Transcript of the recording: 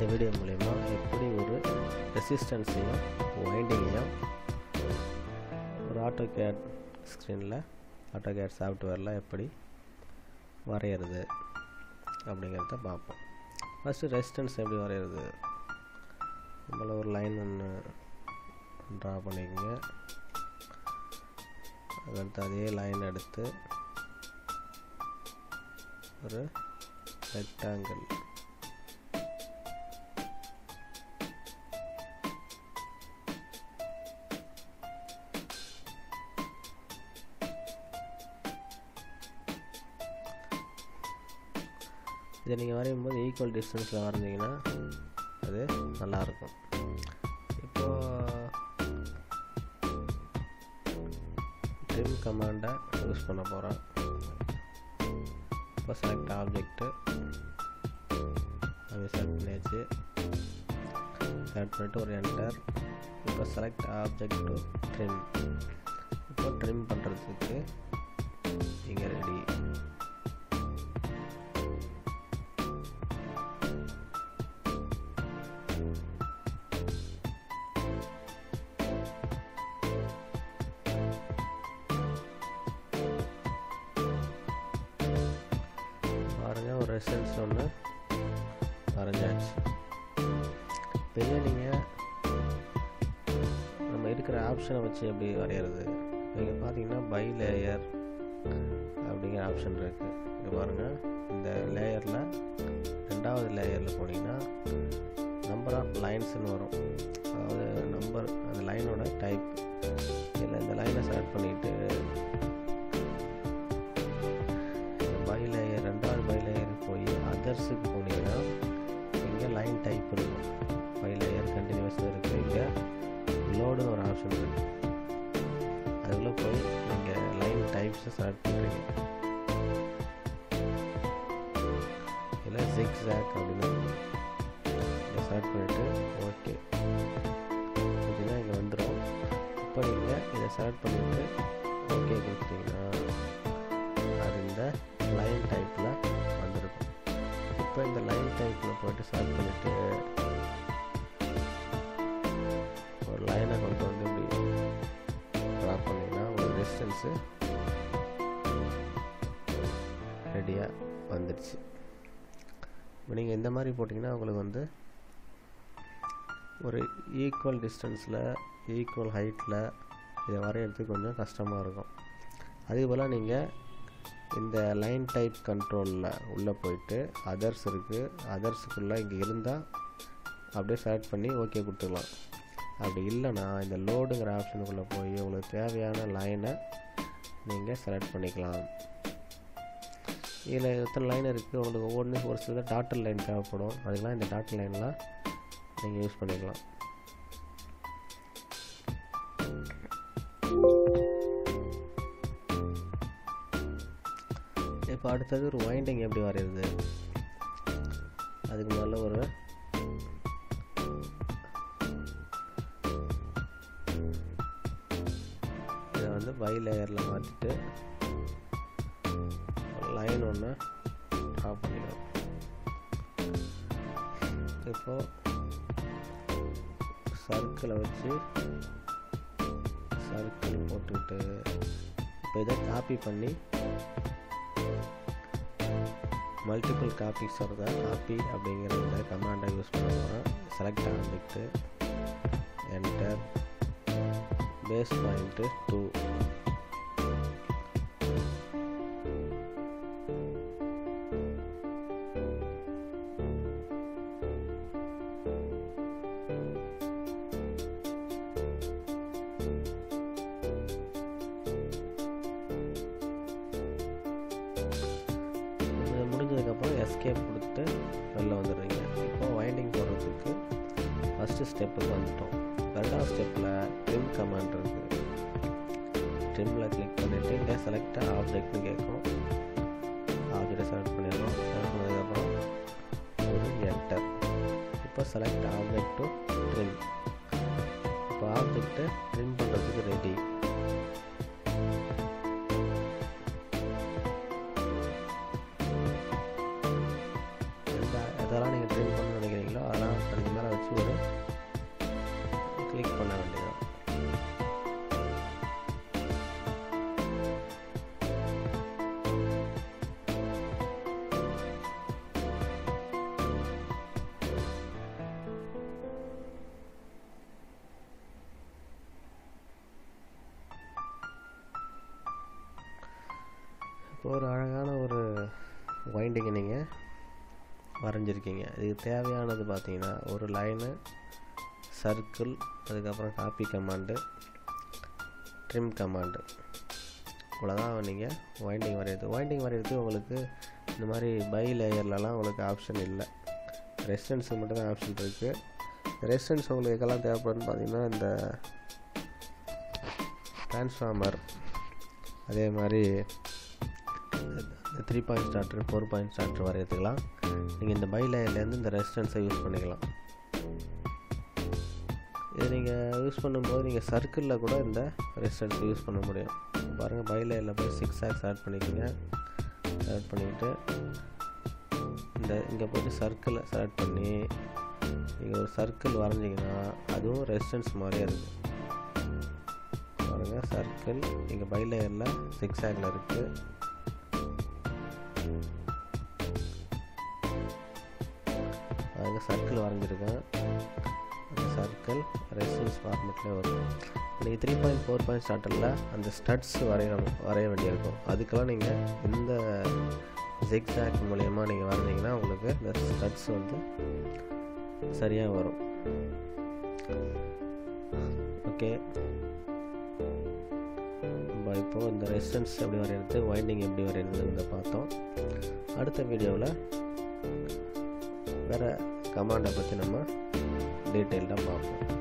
video மூலயமா எப்படி ஒரு ரெசிஸ்டன்ஸையும் வைண்டிங்கையும் ஒரு ஆட்டோ கேட் ஸ்க்ரீனில் ஆட்டோ கேட் சாஃப்ட்வேரில் எப்படி வரைகிறது அப்படிங்கிறத பார்ப்போம் ஃபஸ்ட்டு ரெசிஸ்டன்ஸ் எப்படி வரைகிறது நம்மள ஒரு லைன் ஒன்று ட்ரா பண்ணிக்கோங்க அதுக்கடுத்து அதே லைன் எடுத்து ஒரு ரெக்டாங்கிள் இதை நீங்கள் வரையும் போது ஈக்குவல் டிஸ்டன்ஸில் வரைஞ்சிங்கன்னா அது நல்லாயிருக்கும் இப்போது ட்ரிம் கமாண்டை யூஸ் பண்ண போகிறோம் இப்போ செலக்ட் ஆப்ஜெக்ட்டு அது செலக்ட் பண்ணியாச்சு செலக்ட் பண்ணிட்டு ஒரு என்டர் இப்போ செலக்ட் ஆப்ஜெக்ட் டு ட்ரிம் இப்போ ட்ரிம் பண்ணுறதுக்கு இங்கே ரெடி பாருங்க ஒரு ரெசல்ட்ஸ் ஒன்று வரைஞ்சாச்சு இப்போ நீங்கள் நம்ம இருக்கிற ஆப்ஷனை வச்சு எப்படி வரைகிறது நீங்கள் பார்த்தீங்கன்னா பை லேயர் அப்படிங்கிற ஆப்ஷன் இருக்குது இங்கே பாருங்கள் இந்த லேயரில் ரெண்டாவது லேயரில் போனீங்கன்னா நம்பர் ஆஃப் லைன்ஸ்னு வரும் அதாவது நம்பர் அந்த லைனோட டைப் இதில் இந்த லைனை செலக்ட் பண்ணிவிட்டு பை லேயர் ரெண்டாவது பை லேயர் போய் அதர்ஸுக்கு போனீங்கன்னா இங்கே லைன் டைப் இருக்கும் பை லேயர் கண்டினியூஸ் இருக்குது இங்கே லோடுன்னு ஒரு ஆப்ஷன் இருக்குது அதுக்குள்ளே போய் நீங்கள் லைன் டைப்ஸை செலக்ட் பண்ணுறீங்க இல்லை சிக்ஸ் ஜாக் அப்படின்னு இதை செலக்ட் பண்ணிவிட்டு ஓகே அப்படின்னா இங்கே வந்துடும் இப்போ நீங்கள் இதை செலக்ட் பண்ணிவிட்டு ஓகே கொடுத்தீங்கன்னா அது இந்த லைன் டைப்பில் வந்திருக்கும் இப்போ இந்த லைன் டைப்பில் போய்ட்டு செலக்ட் பண்ணிவிட்டு ஒரு லைனை கொண்டு வந்து இப்படி ட்ரா பண்ணிங்கன்னா உங்களுக்கு டிஸ்டன்ஸு ரெடியாக வந்துடுச்சு இப்போ நீங்கள் இந்த மாதிரி போட்டிங்கன்னா உங்களுக்கு வந்து ஒரு ஈக்குவல் டிஸ்டன்ஸில் ஈக்குவல் ஹைட்டில் இதை வரையறதுக்கு கொஞ்சம் கஷ்டமாக இருக்கும் அதே போல் நீங்கள் இந்த லைன் டைப் கண்ட்ரோலில் உள்ளே போயிட்டு அதர்ஸ் இருக்குது அதர்ஸுக்குள்ளே இங்கே இருந்தால் அப்படியே செலக்ட் பண்ணி ஓகே கொடுத்துக்கலாம் அப்படி இல்லைன்னா இந்த லோடுங்கிற ஆப்ஷனுக்குள்ளே போய் உங்களுக்கு தேவையான லைனை நீங்கள் செலக்ட் பண்ணிக்கலாம் இதில் எத்தனை லைன் இருக்குது உங்களுக்கு ஒவ்வொன்று ஒரு சில டாட்டர் லைன் தேவைப்படும் அதுக்கெலாம் இந்த டாட்டர் லைன்லாம் நீங்கள் யூஸ் பண்ணிக்கலாம் இப்போ அடுத்தது ஒரு வைண்டிங் எப்படி வரைகிறது அதுக்கு முதல்ல ஒரு இதை வந்து பை லேயரில் மாற்றிட்டு லைன் ஒன்று ட்ரா பண்ணிக்கணும் இப்போது சர்க்கிளை வச்சு சர்க்கிள் போட்டுக்கிட்டு இப்போ இதை காப்பி பண்ணி மல்டிபிள் காப்பீஸ் வரத காப்பி அப்படிங்கிற இந்த கமாண்டை யூஸ் பண்ண போகிறோம் செலக்ட் ஆரம்பிட்டு என்டர் பேஸ் பாயிண்ட்டு டூ இது முடிஞ்சதுக்கப்புறம் எஸ்கேப் கொடுத்துட்டு வெளில வந்துடுறீங்க இப்போ வைண்டிங் போடுறதுக்கு ஃபஸ்ட்டு ஸ்டெப்புக்கு வந்துட்டோம் ரெண்டாவது ஸ்டெப்பில் ட்ரிம் கமாண்ட் இருக்குது ட்ரிம்மில் கிளிக் பண்ணிவிட்டு இங்கே செலக்ட் ஆப்ஜெக்ட்னு கேட்கும் ஆப்ஜெக்டை செலக்ட் பண்ணிடுறோம் செலக்ட் பண்ணதுக்கப்புறம் ஒரு என்டர் இப்போ செலக்ட் ஆப்ஜெக்ட் டு ட்ரிம் இப்போ ஆப்ஜெக்டை ட்ரிம் பண்ணுறதுக்கு ரெடி எந்த எதெல்லாம் நீங்கள் ட்ரிம் பண்ணணும்னு நினைக்கிறீங்களோ அதெல்லாம் வைண்டிங்கை நீங்கள் வரைஞ்சிருக்கீங்க இதுக்கு தேவையானது பார்த்தீங்கன்னா ஒரு லைனு சர்க்கிள் அதுக்கப்புறம் காப்பி கமாண்டு ட்ரிம் கமாண்டு இவ்வளோதான் நீங்கள் வைண்டிங் வரைகிறது வைண்டிங் வரைகிறது உங்களுக்கு இந்த மாதிரி பை லேயர்லலாம் உங்களுக்கு ஆப்ஷன் இல்லை ரெசிடென்ஸுக்கு மட்டும் தான் ஆப்ஷன் இருக்குது ரெசிடென்ஸ் உங்களுக்கு எங்கெல்லாம் தேவைப்படுன்னு பார்த்தீங்கன்னா இந்த ட்ரான்ஸ்ஃபார்மர் அதே மாதிரி three point starter four point starter வரையறதுக்கெலாம் நீங்கள் இந்த பை லேயர்லேருந்து இந்த ரெசிஸ்டன்ஸை யூஸ் பண்ணிக்கலாம் இது நீங்கள் யூஸ் பண்ணும்போது நீங்கள் சர்க்கிளில் கூட இந்த ரெசிஸ்டன்ஸ் யூஸ் பண்ண முடியும் பாருங்கள் பை லேயரில் போய் சிக்ஸ் ஆக்ஸ் ஆட் பண்ணிக்கோங்க ஆட் பண்ணிக்கிட்டு இந்த இங்கே போய்ட்டு சர்க்கிளை செலக்ட் பண்ணி நீங்கள் ஒரு சர்க்கிள் வரைஞ்சிங்கன்னா அதுவும் ரெசிஸ்டன்ஸ் மாதிரியே இருக்கும் பாருங்கள் சர்க்கிள் இங்கே பை லேயரில் சிக்ஸ் ஆகில் இருக்குது பாருங்க சர்க்கிள் வரைஞ்சிருக்கேன் அந்த சர்க்கிள் ரெசிஸ்டன்ஸ் ஃபார்மெட்லேயே வரும் நீங்கள் த்ரீ பாயிண்ட் ஃபோர் பாயிண்ட் ஸ்டார்டரில் அந்த ஸ்டட்ஸ் வரையணும் வரைய வேண்டியிருக்கும் அதுக்கெல்லாம் நீங்கள் இந்த ஜிக்ஸாக் மூலயமா நீங்கள் வரைஞ்சிங்கன்னா உங்களுக்கு இந்த ஸ்டட்ஸ் வந்து சரியாக வரும் ஓகே நம்ம இப்போது இந்த ரெசிஸ்டன்ஸ் எப்படி வரைகிறது வைண்டிங் எப்படி வரைகிறதுன்னு பார்த்தோம் அடுத்த வீடியோவில் வேறு கமாண்டை பற்றி நம்ம டீட்டெயில்டாக பார்ப்போம்